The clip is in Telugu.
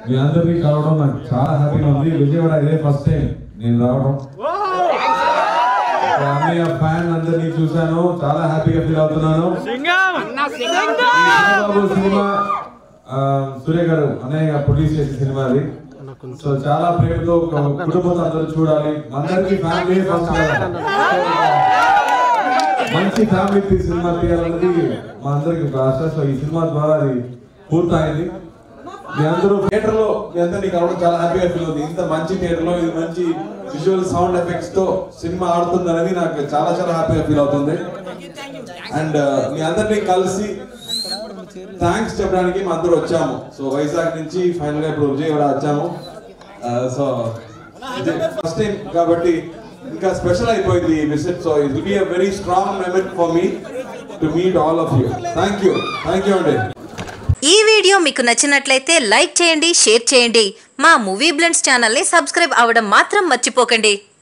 మీ అందరినీ కలవడం నాకు చాలా హ్యాపీగా ఉంది విజయవాడ ఇదే ఫస్ట్ టైం నేను రావడం ఇక్కడ అన్నయ్య ఫ్యాన్ అందరినీ చూశాను చాలా హ్యాపీగా ఫీల్ అవుతున్నాను బాబు సినిమా ఆ, సూర్య గారు అన్నయ్య ప్రొడ్యూస్ చేసిన సినిమా అది సో చాలా ప్రేమతో ఒక కుటుంబంతో అందరూ చూడాలి అందరికీ ఫ్యామిలీ ఫస్ట్ మంచి ఫ్యామిలీ సినిమా తీయాలన్నది మా అందరికి ఒక ఆశ సో ఈ సినిమా ద్వారా అది పూర్తయింది మీ అందరూ థియేటర్ లో మీ అందరినీ కలవడం చాలా హ్యాపీగా ఫీల్ అవుతుంది ఇంత మంచి థియేటర్ లో ఇది మంచి విజువల్ సౌండ్ ఎఫెక్ట్స్ తో సినిమా ఆడుతుంది అనేది నాకు చాలా చాలా హ్యాపీగా ఫీల్ అవుతుంది అండ్ మీ అందరినీ కలిసి థ్యాంక్స్ చెప్పడానికి మా అందరూ వచ్చాము సో వైజాగ్ నుంచి ఫైనల్ గా ఇప్పుడు విజయవాడ వచ్చాము సో ఫస్ట్ టైం కాబట్టి ఇంకా స్పెషల్ అయిపోయింది ఈ visit so it will be a very strong memory for me to meet all of you thank you thank you అండి ఈ వీడియో మీకు నచ్చినట్లయితే లైక్ చేయండి షేర్ చేయండి మా మూవీ బ్లెండ్స్ ఛానల్ని సబ్స్క్రైబ్ అవ్వడం మాత్రం మర్చిపోకండి